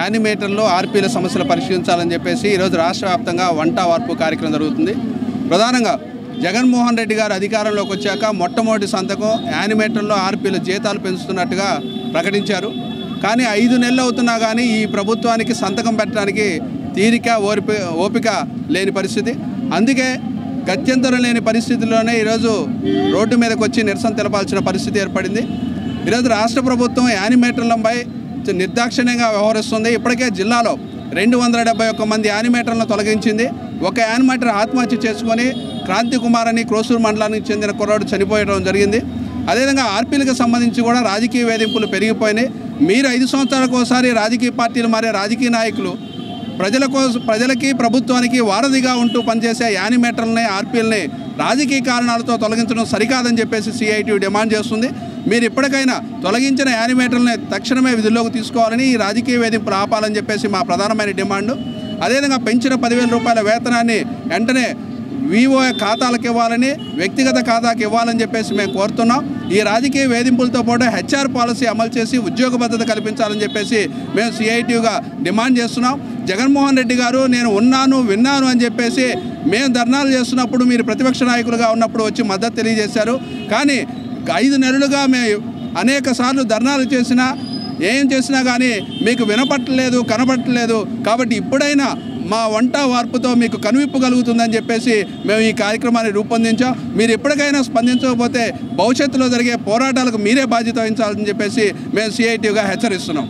యానిమేటర్లు ఆర్పీల సమస్యలు పరిశీలించాలని చెప్పేసి ఈరోజు రాష్ట్ర వ్యాప్తంగా వంట వార్పు కార్యక్రమం జరుగుతుంది ప్రధానంగా జగన్మోహన్ రెడ్డి గారు అధికారంలోకి వచ్చాక మొట్టమొదటి సంతకం యానిమేటర్లో ఆర్పీల జీతాలు పెంచుతున్నట్టుగా ప్రకటించారు కానీ ఐదు నెలలు అవుతున్నా కానీ ఈ ప్రభుత్వానికి సంతకం పెట్టడానికి తీరిక ఓర్పి ఓపిక లేని పరిస్థితి అందుకే గత్యంతరం లేని పరిస్థితుల్లోనే ఈరోజు రోడ్డు మీదకి వచ్చి నిరసన తెలపాల్సిన పరిస్థితి ఏర్పడింది ఈరోజు రాష్ట్ర ప్రభుత్వం యానిమేటర్లపై నిర్దాక్షిణ్యంగా వ్యవహరిస్తుంది ఇప్పటికే జిల్లాలో రెండు వందల డెబ్బై ఒక్క మంది యానిమేటర్లను తొలగించింది ఒక యానిమేటర్ ఆత్మహత్య చేసుకొని క్రాంతి కుమార్ అని క్రోసూరు మండలానికి చెందిన కుర్రాడు చనిపోయడం జరిగింది అదేవిధంగా ఆర్పీలకు సంబంధించి కూడా రాజకీయ వేధింపులు పెరిగిపోయినాయి మీరు ఐదు సంవత్సరాలకు ఒకసారి రాజకీయ పార్టీలు మారే రాజకీయ నాయకులు ప్రజల కోసం ప్రజలకి ప్రభుత్వానికి వారధిగా ఉంటూ పనిచేసే యానిమేటర్లని ఆర్పీలని రాజకీయ కారణాలతో తొలగించడం సరికాదని చెప్పేసి సిఐటి డిమాండ్ చేస్తుంది మీరు ఇప్పటికైనా తొలగించిన యానిమేటర్లని తక్షణమే విధుల్లోకి తీసుకోవాలని ఈ రాజకీయ వేధింపులు ఆపాలని చెప్పేసి మా ప్రధానమైన డిమాండ్ అదేవిధంగా పెంచిన పదివేల రూపాయల వేతనాన్ని వెంటనే వివో ఖాతాలకు ఇవ్వాలని వ్యక్తిగత ఖాతాకి ఇవ్వాలని చెప్పేసి మేము కోరుతున్నాం ఈ రాజకీయ వేధింపులతో పాటు హెచ్ఆర్ పాలసీ అమలు చేసి ఉద్యోగ భద్రత కల్పించాలని చెప్పేసి మేము సిఐటిగా డిమాండ్ చేస్తున్నాం జగన్మోహన్ రెడ్డి గారు నేను ఉన్నాను విన్నాను అని చెప్పేసి మేము ధర్నాలు చేస్తున్నప్పుడు మీరు ప్రతిపక్ష నాయకులుగా ఉన్నప్పుడు వచ్చి మద్దతు తెలియజేశారు కానీ ఐదు నెలలుగా మేము అనేక సార్లు ధర్నాలు చేసినా ఏం చేసినా కానీ మీకు వినపట్టలేదు కనపట్టలేదు కాబట్టి ఇప్పుడైనా మా వంట వార్పుతో మీకు కనువిప్పు కలుగుతుందని చెప్పేసి మేము ఈ కార్యక్రమాన్ని రూపొందించాం మీరు ఎప్పటికైనా స్పందించకపోతే భవిష్యత్తులో జరిగే పోరాటాలకు మీరే బాధ్యత వహించాలని చెప్పేసి మేము సిఐటిగా హెచ్చరిస్తున్నాం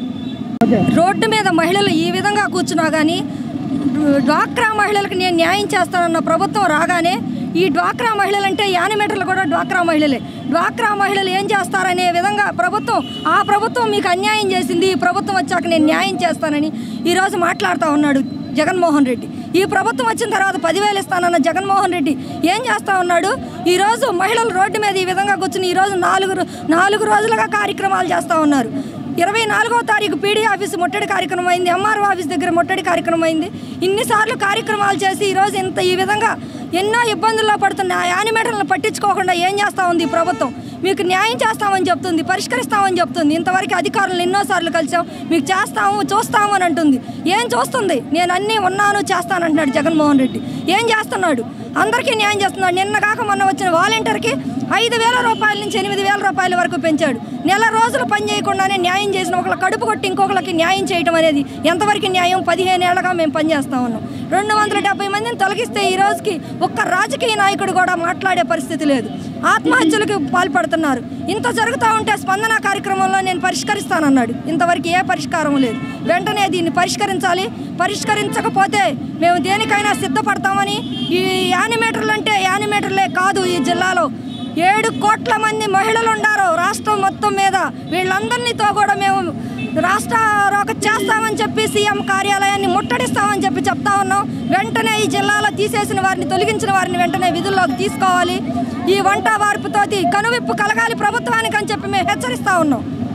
రోడ్డు మీద మహిళలు ఈ విధంగా కూర్చున్నా కానీ డ్వాక్రా మహిళలకు నేను న్యాయం చేస్తానన్న ప్రభుత్వం రాగానే ఈ డ్వాక్రా మహిళలంటే యానిమేటర్లు కూడా డ్వాక్రా మహిళలే డ్వాక్రా మహిళలు ఏం చేస్తారనే విధంగా ప్రభుత్వం ఆ ప్రభుత్వం మీకు అన్యాయం చేసింది ఈ ప్రభుత్వం వచ్చాక నేను న్యాయం చేస్తానని ఈరోజు మాట్లాడుతూ ఉన్నాడు జగన్మోహన్ రెడ్డి ఈ ప్రభుత్వం వచ్చిన తర్వాత పదివేలు ఇస్తానన్న జగన్మోహన్ రెడ్డి ఏం చేస్తా ఉన్నాడు ఈరోజు మహిళలు రోడ్డు మీద ఈ విధంగా కూర్చుని ఈరోజు నాలుగు రో- నాలుగు రోజులుగా కార్యక్రమాలు చేస్తూ ఉన్నారు ఇరవై నాలుగో తారీఖు పీడీ ఆఫీస్ ముట్టడి కార్యక్రమం అయింది ఎంఆర్ఓ ఆఫీస్ దగ్గర ముట్టడి కార్యక్రమం అయింది ఇన్నిసార్లు కార్యక్రమాలు చేసి ఈరోజు ఇంత ఈ విధంగా ఎన్నో ఇబ్బందుల్లో పడుతున్న ఆ యానిమేటర్లను పట్టించుకోకుండా ఏం చేస్తూ ఉంది ఈ ప్రభుత్వం మీకు న్యాయం చేస్తామని చెప్తుంది పరిష్కరిస్తామని చెప్తుంది ఇంతవరకు అధికారులు ఎన్నోసార్లు కలిసాం మీకు చేస్తాము చూస్తాము అని అంటుంది ఏం చూస్తుంది నేను అన్నీ ఉన్నాను చేస్తానంటున్నాడు జగన్మోహన్ రెడ్డి ఏం చేస్తున్నాడు అందరికీ న్యాయం చేస్తున్నాడు నిన్న కాక మొన్న వచ్చిన వాలంటీర్కి ఐదు వేల రూపాయల నుంచి ఎనిమిది వేల రూపాయల వరకు పెంచాడు నెల రోజులు పని చేయకుండానే న్యాయం చేసిన ఒకళ్ళ కడుపు కొట్టి ఇంకొకరికి న్యాయం చేయటం అనేది ఎంతవరకు న్యాయం పదిహేను ఏళ్ళగా మేము పనిచేస్తా ఉన్నాం రెండు వందల డెబ్బై మందిని తొలగిస్తే ఈ రోజుకి ఒక్క రాజకీయ నాయకుడు కూడా మాట్లాడే పరిస్థితి లేదు ఆత్మహత్యలకు పాల్పడుతున్నారు ఇంత జరుగుతూ ఉంటే స్పందన కార్యక్రమంలో నేను పరిష్కరిస్తానన్నాడు ఇంతవరకు ఏ పరిష్కారం లేదు వెంటనే దీన్ని పరిష్కరించాలి పరిష్కరించకపోతే మేము దేనికైనా సిద్ధపడతామని ఈ యానిమేటర్లు అంటే యానిమేటర్లే కాదు ఈ జిల్లాలో ఏడు కోట్ల మంది మహిళలు ఉన్నారు రాష్ట్రం మొత్తం మీద వీళ్ళందరినీతో కూడా మేము రాష్ట్ర రోక చేస్తామని చెప్పి సీఎం కార్యాలయాన్ని ముట్టడిస్తామని చెప్పి చెప్తా ఉన్నాం వెంటనే ఈ జిల్లాలో తీసేసిన వారిని తొలగించిన వారిని వెంటనే విధుల్లోకి తీసుకోవాలి ఈ వంట వార్పుతోటి కనువిప్పు కలగాలి ప్రభుత్వానికి అని చెప్పి మేము హెచ్చరిస్తా ఉన్నాం